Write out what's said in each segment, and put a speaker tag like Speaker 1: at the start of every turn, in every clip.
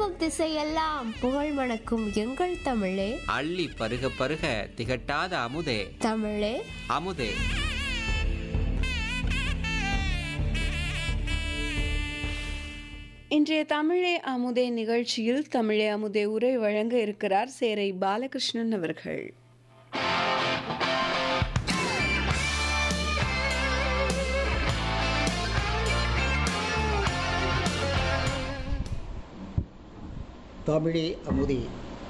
Speaker 1: திரும்பும் திசையெல்லாம் புகழ் மணக்கும் எங்கள் தமிழே
Speaker 2: அள்ளி பருக பருக திகட்டாத அமுதே
Speaker 1: தமிழே
Speaker 2: அமுதே
Speaker 3: இன்றைய தமிழே அமுதே நிகழ்ச்சியில் தமிழே அமுதே உரை வழங்க இருக்கிறார் சேரை பாலகிருஷ்ணன் அவர்கள்
Speaker 4: தமிழே அமுதே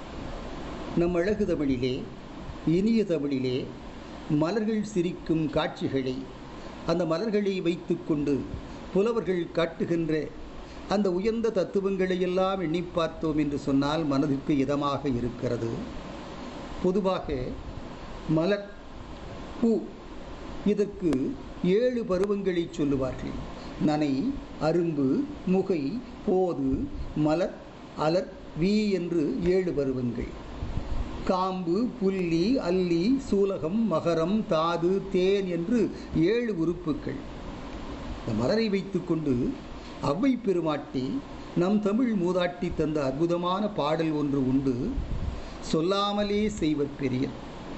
Speaker 4: நம் அழகு தமிழிலே இனிய தமிழிலே மலர்கள் சிரிக்கும் காட்சிகளை அந்த மலர்களை வைத்துக்கொண்டு புலவர்கள் காட்டுகின்ற அந்த உயர்ந்த தத்துவங்களை எல்லாம் எண்ணி பார்த்தோம் என்று சொன்னால் மனதிற்கு இதமாக இருக்கிறது பொதுவாக மலர் பூ இதற்கு ஏழு பருவங்களை சொல்லுவார்கள் நனை அரும்பு முகை போது மலர் அலர் வீ என்று ஏழு பருவங்கள் காம்பு புள்ளி அல்லி சூலகம் மகரம் தாது தேன் என்று ஏழு உறுப்புக்கள் இந்த மலரை வைத்துக்கொண்டு அவ்வை பெருமாட்டி நம் தமிழ் மூதாட்டி தந்த அற்புதமான பாடல் ஒன்று உண்டு சொல்லாமலே செய்வர் பெரியர்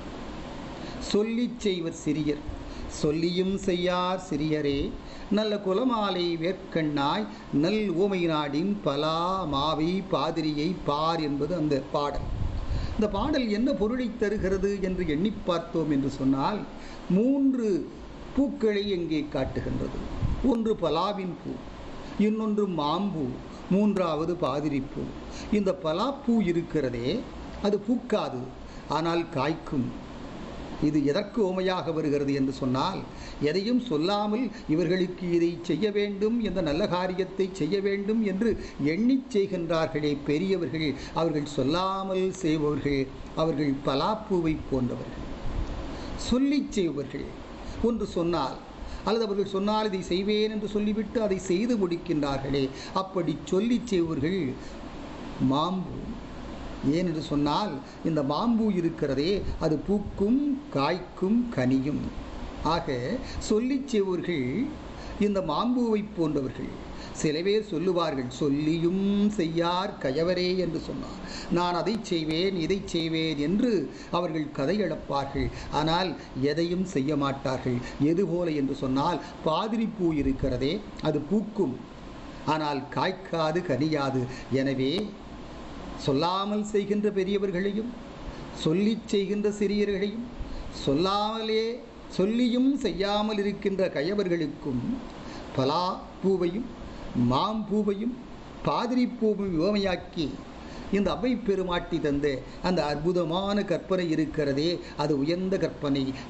Speaker 4: சொல்லிச் செய்வர் சிறியர் சொல்லியும் செய்யார் சிறியரே நல்ல குலமாலை வேர்க்கண்ணாய் நல் ஊமை நாடின் பலா மாவை பாதிரியை பார் என்பது அந்த பாடல் இந்த பாடல் என்ன பொருளை தருகிறது என்று எண்ணி பார்த்தோம் என்று சொன்னால் மூன்று பூக்களை எங்கே காட்டுகின்றது ஒன்று பலாவின் பூ இன்னொன்று மாம்பூ மூன்றாவது பாதிரிப்பூ இந்த பலாப்பூ இருக்கிறதே அது பூக்காது ஆனால் காய்க்கும் இது எதற்கு ஓமையாக வருகிறது என்று சொன்னால் எதையும் சொல்லாமல் இவர்களுக்கு இதை செய்ய வேண்டும் இந்த நல்ல காரியத்தை செய்ய வேண்டும் என்று எண்ணிச் செய்கின்றார்களே பெரியவர்கள் அவர்கள் சொல்லாமல் செய்பவர்கள் அவர்கள் பலாப்பூவை போன்றவர்கள் சொல்லிச் செய்பவர்கள் ஒன்று சொன்னால் அல்லது அவர்கள் சொன்னால் இதை செய்வேன் என்று சொல்லிவிட்டு அதை செய்து முடிக்கின்றார்களே அப்படி சொல்லிச் செய்பவர்கள் மாம்பூ ஏன் என்று சொன்னால் இந்த மாம்பூ இருக்கிறதே அது பூக்கும் காய்க்கும் கனியும் ஆக சொல்லிச் செய்வர்கள் இந்த மாம்பூவை போன்றவர்கள் சில பேர் சொல்லுவார்கள் சொல்லியும் செய்யார் கயவரே என்று சொன்னார் நான் அதை செய்வேன் இதை செய்வேன் என்று அவர்கள் கதை இழப்பார்கள் ஆனால் எதையும் செய்ய மாட்டார்கள் எதுபோல என்று சொன்னால் பாதிரி பூ இருக்கிறதே அது பூக்கும் ஆனால் காய்க்காது கனியாது எனவே சொல்லாமல் செய்கின்ற பெரியவர்களையும் சொல்லிச் செய்கின்ற சிறியர்களையும் சொல்லாமலே சொல்லியும் செய்யாமல் இருக்கின்ற கயவர்களுக்கும் பலா பூவையும் மாம்பூவையும் பாதிரி பூவையும் யுவமையாக்கி இந்த அவை பெருமாட்டி தந்த அந்த அற்புதமான கற்பனை இருக்கிறதே அது உயர்ந்த கற்பனை